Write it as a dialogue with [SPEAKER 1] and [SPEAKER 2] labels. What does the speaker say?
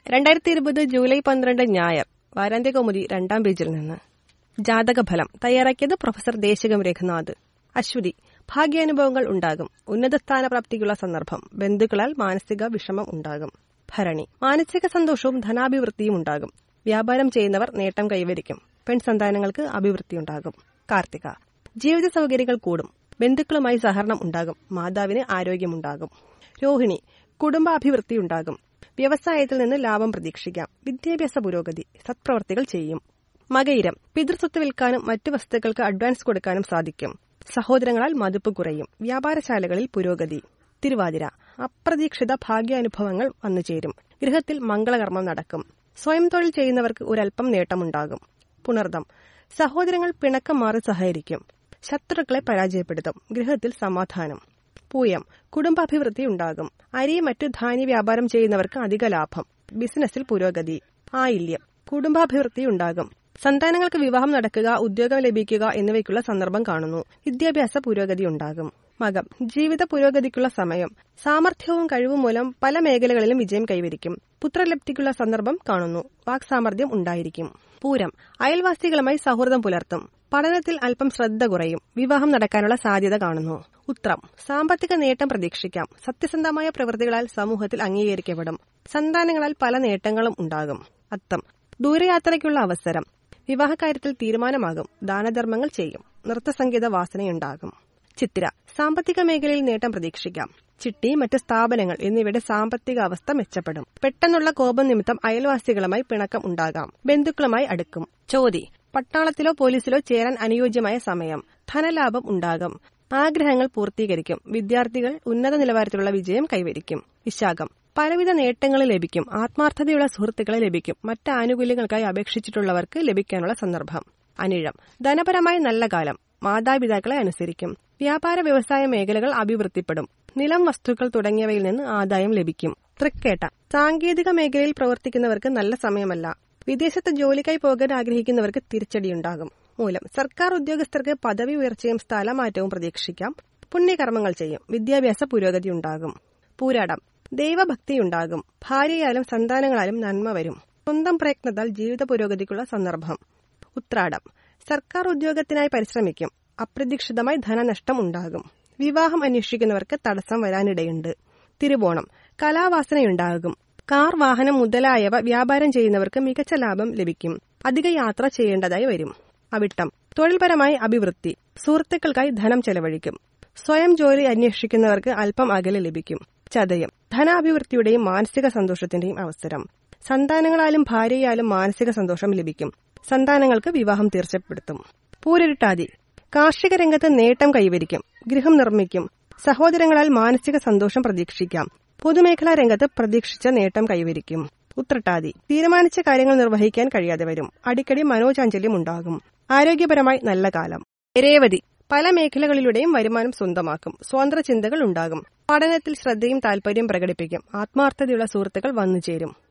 [SPEAKER 1] രണ്ടായിരത്തി ഇരുപത് ജൂലൈ പന്ത്രണ്ട് ഞായർ വാരാന്ത്യകൗമുദി രണ്ടാം പേജിൽ നിന്ന് ജാതകഫലം തയ്യാറാക്കിയത് പ്രൊഫസർ ദേശികം രഘുനാഥ് അശ്വതി ഭാഗ്യാനുഭവങ്ങൾ ഉണ്ടാകും ഉന്നത സ്ഥാനപ്രാപ്തിക്കുള്ള സന്ദർഭം ബന്ധുക്കളാൽ മാനസിക വിഷമം ഉണ്ടാകും ഭരണി മാനസിക സന്തോഷവും ധനാഭിവൃദ്ധിയും ഉണ്ടാകും വ്യാപാരം ചെയ്യുന്നവർ നേട്ടം കൈവരിക്കും പെൺസന്താനങ്ങൾക്ക് അഭിവൃദ്ധിയുണ്ടാകും കാർത്തിക ജീവിത സൗകര്യങ്ങൾ കൂടും ബന്ധുക്കളുമായി സഹകരണം ഉണ്ടാകും മാതാവിന് ആരോഗ്യമുണ്ടാകും രോഹിണി കുടുംബാഭിവൃദ്ധി ഉണ്ടാകും വ്യവസായത്തിൽ നിന്ന് ലാഭം പ്രതീക്ഷിക്കാം വിദ്യാഭ്യാസ പുരോഗതി സത്പ്രവർത്തികൾ ചെയ്യും മകയിരം പിതൃസ്വത്ത് വിൽക്കാനും മറ്റു വസ്തുക്കൾക്ക് അഡ്വാൻസ് കൊടുക്കാനും സാധിക്കും സഹോദരങ്ങളാൽ മതിപ്പ് കുറയും വ്യാപാരശാലകളിൽ പുരോഗതി തിരുവാതിര അപ്രതീക്ഷിത ഭാഗ്യാനുഭവങ്ങൾ വന്നുചേരും ഗൃഹത്തിൽ മംഗളകർമ്മം നടക്കും സ്വയം തൊഴിൽ ചെയ്യുന്നവർക്ക് ഒരൽപ്പം നേട്ടമുണ്ടാകും പുണർദം സഹോദരങ്ങൾ പിണക്കം മാറി സഹകരിക്കും ശത്രുക്കളെ പരാജയപ്പെടുത്തും ഗൃഹത്തിൽ സമാധാനം പൂയം കുടുംബാഭിവൃദ്ധി ഉണ്ടാകും അരി മറ്റു ധാന്യ വ്യാപാരം ചെയ്യുന്നവർക്ക് അധിക ലാഭം ബിസിനസ്സിൽ പുരോഗതി ആയില്യം കുടുംബാഭിവൃദ്ധി ഉണ്ടാകും സന്താനങ്ങൾക്ക് വിവാഹം നടക്കുക ഉദ്യോഗം ലഭിക്കുക എന്നിവയ്ക്കുള്ള സന്ദർഭം കാണുന്നു വിദ്യാഭ്യാസ പുരോഗതി ഉണ്ടാകും മകം ജീവിത പുരോഗതിക്കുള്ള സമയം സാമർഥ്യവും കഴിവും മൂലം പല മേഖലകളിലും വിജയം കൈവരിക്കും പുത്രലബ്ധിക്കുള്ള സന്ദർഭം കാണുന്നു വാക്സാമർഥ്യം ഉണ്ടായിരിക്കും പൂരം അയൽവാസികളുമായി സൗഹൃദം പുലർത്തും പഠനത്തിൽ അല്പം ശ്രദ്ധ കുറയും വിവാഹം നടക്കാനുള്ള സാധ്യത കാണുന്നു ഉത്രം സാമ്പത്തിക നേട്ടം പ്രതീക്ഷിക്കാം സത്യസന്ധമായ പ്രവൃത്തികളാൽ സമൂഹത്തിൽ അംഗീകരിക്കപ്പെടും സന്താനങ്ങളാൽ പല നേട്ടങ്ങളും ഉണ്ടാകും അത്തം ദൂരയാത്രയ്ക്കുള്ള അവസരം വിവാഹകാര്യത്തിൽ തീരുമാനമാകും ദാനധർമ്മങ്ങൾ ചെയ്യും നൃത്തസംഗീത വാസനയുണ്ടാകും ചിത്തിര സാമ്പത്തിക മേഖലയിൽ നേട്ടം പ്രതീക്ഷിക്കാം ചിട്ടി മറ്റ് സ്ഥാപനങ്ങൾ എന്നിവയുടെ സാമ്പത്തിക അവസ്ഥ മെച്ചപ്പെടും പെട്ടെന്നുള്ള കോപം നിമിത്തം അയൽവാസികളുമായി പിണക്കം ഉണ്ടാകാം ബന്ധുക്കളുമായി അടുക്കും ചോതി പട്ടാളത്തിലോ പോലീസിലോ ചേരാൻ അനുയോജ്യമായ സമയം ധനലാഭം ഉണ്ടാകും ആഗ്രഹങ്ങൾ പൂർത്തീകരിക്കും വിദ്യാർത്ഥികൾ ഉന്നത നിലവാരത്തിലുള്ള വിജയം കൈവരിക്കും വിശാഖം പലവിധ നേട്ടങ്ങൾ ലഭിക്കും ആത്മാർത്ഥതയുള്ള സുഹൃത്തുക്കളെ ലഭിക്കും മറ്റ് ആനുകൂല്യങ്ങൾക്കായി അപേക്ഷിച്ചിട്ടുള്ളവർക്ക് ലഭിക്കാനുള്ള സന്ദർഭം അനിഴം ധനപരമായി നല്ല കാലം മാതാപിതാക്കളെ അനുസരിക്കും വ്യാപാര വ്യവസായ മേഖലകൾ അഭിവൃദ്ധിപ്പെടും നിലം വസ്തുക്കൾ തുടങ്ങിയവയിൽ നിന്ന് ആദായം ലഭിക്കും തൃക്കേട്ട സാങ്കേതിക മേഖലയിൽ പ്രവർത്തിക്കുന്നവർക്ക് നല്ല സമയമല്ല വിദേശത്ത് ജോലിക്കായി പോകാൻ ആഗ്രഹിക്കുന്നവർക്ക് തിരിച്ചടിയുണ്ടാകും മൂലം സർക്കാർ ഉദ്യോഗസ്ഥർക്ക് പദവി ഉയർച്ചയും സ്ഥലമാറ്റവും പ്രതീക്ഷിക്കാം പുണ്യകർമ്മങ്ങൾ ചെയ്യും വിദ്യാഭ്യാസ പുരോഗതി ഉണ്ടാകും പൂരാടം ദൈവഭക്തിയുണ്ടാകും ഭാര്യയാലും സന്താനങ്ങളാലും നന്മ വരും സ്വന്തം പ്രയത്നത്താൽ ജീവിത പുരോഗതിക്കുള്ള സന്ദർഭം ഉത്രാടം സർക്കാർ ഉദ്യോഗത്തിനായി പരിശ്രമിക്കും അപ്രതീക്ഷിതമായി ധനനഷ്ടം ഉണ്ടാകും വിവാഹം അന്വേഷിക്കുന്നവർക്ക് തടസ്സം വരാനിടയുണ്ട് തിരുവോണം കലാവാസനയുണ്ടാകും കാർ വാഹനം മുതലായവ വ്യാപാരം ചെയ്യുന്നവർക്ക് മികച്ച ലാഭം ലഭിക്കും അധിക യാത്ര ചെയ്യേണ്ടതായി വരും അവിട്ടം തൊഴിൽപരമായി അഭിവൃദ്ധി സുഹൃത്തുക്കൾക്കായി ധനം ചെലവഴിക്കും സ്വയം ജോലി അന്വേഷിക്കുന്നവർക്ക് അല്പം അകലെ ലഭിക്കും ചതയം ധനാഭിവൃദ്ധിയുടെയും മാനസിക സന്തോഷത്തിന്റെയും അവസരം സന്താനങ്ങളാലും ഭാര്യയാലും മാനസിക സന്തോഷം ലഭിക്കും സന്താനങ്ങൾക്ക് വിവാഹം തീർച്ചപ്പെടുത്തും പൂരരുട്ടാതി കാർഷിക രംഗത്ത് നേട്ടം കൈവരിക്കും ഗൃഹം നിർമ്മിക്കും സഹോദരങ്ങളാൽ മാനസിക സന്തോഷം പ്രതീക്ഷിക്കാം പൊതുമേഖലാ രംഗത്ത് പ്രതീക്ഷിച്ച നേട്ടം കൈവരിക്കും ഉത്രട്ടാതി തീരുമാനിച്ച കാര്യങ്ങൾ നിർവഹിക്കാൻ കഴിയാതെ വരും അടിക്കടി മനോചാഞ്ചല്യം ഉണ്ടാകും ആരോഗ്യപരമായി നല്ല കാലം രേവതി പല മേഖലകളിലൂടെയും വരുമാനം സ്വന്തമാക്കും സ്വതന്ത്ര ചിന്തകൾ ഉണ്ടാകും പഠനത്തിൽ ശ്രദ്ധയും താല്പര്യം പ്രകടിപ്പിക്കും ആത്മാർത്ഥതയുള്ള സുഹൃത്തുക്കൾ വന്നുചേരും